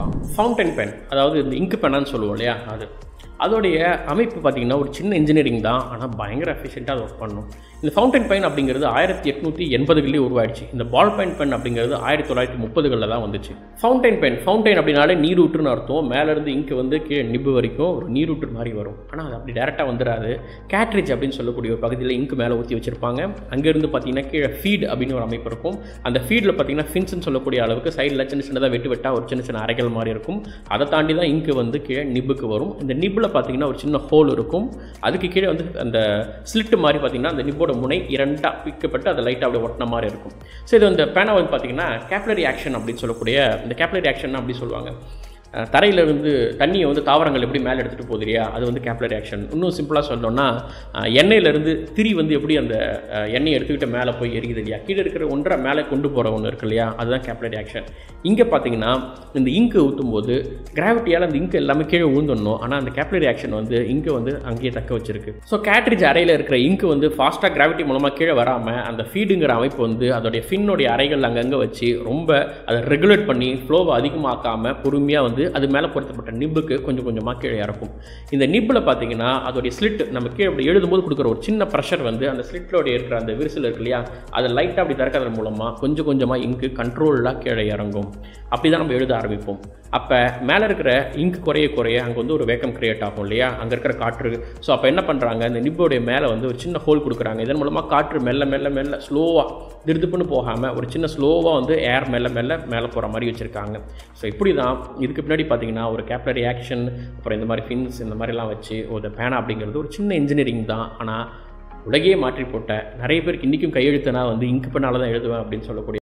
பார்க்கலாம் fountain pen அதாவது இந்த இங்கு பென்னான்னு சொல்லுவோம் இல்லையா அது அதோடைய அமைப்பு பார்த்திங்கன்னா ஒரு சின்ன இன்ஜினியரிங் தான் ஆனால் பயங்கர எஃபிஷியண்ட்டாக அதை ஒர்க் பண்ணும் இந்த ஃபவுண்டைன் பென் அப்படிங்கிறது ஆயிரத்தி எட்நூற்றி எண்பதுகளிலே உருவாயிடுச்சு இந்த பால் பெயின் பென் அப்படிங்கிறது ஆயிரத்தி தொள்ளாயிரத்தி முப்பதுகளில் தான் வந்துச்சு ஃபவுண்டைன் பென் ஃபவுண்டைன் அப்படின்னாலே நீரூற்றுன்னு அர்த்தம் மேலேருந்து இங்கு வந்து கீழே நிப்பு வரைக்கும் ஒரு நீரூற்று மாதிரி வரும் ஆனால் அது அப்படி டேரெக்டாக வந்துடாது கேட்ரிட்ஜ் அப்படின்னு சொல்லக்கூடிய ஒரு பகுதியில் இங்கு மேலே ஊற்றி வச்சிருப்பாங்க அங்கேருந்து பார்த்தீங்கன்னா கீழே ஃபீட் அப்படின்னு ஒரு அமைப்பு இருக்கும் அந்த ஃபீடில் பார்த்தீங்கன்னா ஃபின்ஸ்னு சொல்லக்கூடிய அளவுக்கு சைடில் சின்ன சின்னதாக வெட்டு வெட்டாக ஒரு சின்ன சின்ன அறைகள் மாதிரி இருக்கும் அதை தாண்டி தான் இங்கு வந்து கீழே நிப்புக்கு வரும் இந்த நிப்பில் பார்த்தீங்கன்னா ஒரு சின்ன ஹோல் இருக்கும் அதுக்கு கீழே வந்து அந்த ஸ்லிட்டு மாதிரி பார்த்தீங்கன்னா அந்த நிப்போட முனை இரண்டாக பிக்கப்பட்டு அதை லைட்டாக அப்படியே ஒட்டின மாதிரி இருக்கும் ஸோ இது இந்த பேனா வந்து பார்த்தீங்கன்னா கேப்லரி ஆக்ஷன் அப்படின்னு சொல்லக்கூடிய இந்த கேப்லரி ஆக்ஷன் அப்படி சொல்லுவாங்க அஹ் தரையில இருந்து தண்ணியை வந்து தாவரங்கள் எப்படி மேலே எடுத்துகிட்டு போகுது இல்லையா அது வந்து கேப்லரி ஆக்ஷன் இன்னும் சிம்பிளாக சொல்லணும்னா அஹ் எண்ணெயிலேருந்து திரி வந்து எப்படி அந்த அஹ், எண்ணெயை எடுத்துக்கிட்டு மேலே போய் எரியுது இல்லையா கீழே இருக்கிற ஒன்றை மேலே கொண்டு போகிற ஒன்று இருக்கு இல்லையா அதுதான் கேப்லரி ஆக்ஷன் இங்கே பார்த்தீங்கன்னா இந்த இங்கு ஊற்றும் போது கிராவிட்டியால் அந்த இங்கு எல்லாமே கீழே விழுந்துடணும் ஆனால் அந்த கேப்லரி ஆக்ஷன் வந்து இங்கு வந்து அங்கேயே தக்க வச்சிருக்கு ஸோ கேட்ரிஜ் அறையில் இருக்கிற இங்கு வந்து ஃபாஸ்ட்டாக கிராவிட்டி மூலமாக கீழே வராமல் அந்த ஃபீடுங்கிற அமைப்பு வந்து அதோடைய ஃபின்னோடைய அறைகள் அங்கங்கே வச்சு ரொம்ப அதை ரெகுலேட் பண்ணி ஃப்ளோவை அதிகமாக்காமல் பொறுமையாக வந்து அது மேலே பொருத்தப்பட்ட நிப்புக்கு கொஞ்சம் கொஞ்சமாக கீழே இறக்கும் இந்த நிப்பில் பார்த்தீங்கன்னா அதோடைய ஸ்லிட் நம்ம கீழே அப்படி எழுதும்போது கொடுக்குற ஒரு சின்ன ப்ரெஷர் வந்து அந்த ஸ்லிட்டோடைய இருக்கிற அந்த விரிசல் இருக்கு இல்லையா அதை லைட்டாக அப்படி திறக்கிறதன் மூலமாக கொஞ்சம் கொஞ்சமாக இங்கு கண்ட்ரோலாக கீழே இறங்கும் அப்படி தான் நம்ம எழுத ஆரம்பிப்போம் அப்போ மேலே இருக்கிற இங்கு குறைய குறைய அங்கே வந்து ஒரு வேக்கம் கிரியேட் ஆகும் இல்லையா அங்கே இருக்கிற காற்று ஸோ அப்போ என்ன பண்ணுறாங்க இந்த நிப்போடைய மேலே வந்து ஒரு சின்ன ஹோல் கொடுக்குறாங்க இதன் மூலமாக காற்று மெல்ல மெல்ல மெல்ல ஸ்லோவாக திருதுப்புன்னு போகாமல் ஒரு சின்ன ஸ்லோவாக வந்து ஏர் மெல்ல மெல்ல மேலே போகிற மாதிரி வச்சுருக்காங்க ஸோ இப்படி தான் இதுக்கு பின்னாடி பார்த்தீங்கன்னா ஒரு கேப்லரி ஆக்ஷன் அப்புறம் இந்த மாதிரி ஃபின்ஸ் இந்த மாதிரிலாம் வச்சு ஒரு பேனா அப்படிங்கிறது ஒரு சின்ன இன்ஜினியரிங் தான் ஆனால் உலகையே மாற்றி போட்ட நிறைய பேருக்கு இன்றைக்கும் கையெழுத்துனா வந்து இங்கு பெண்ணால் தான் எழுதுவேன் அப்படின்னு சொல்லக்கூடிய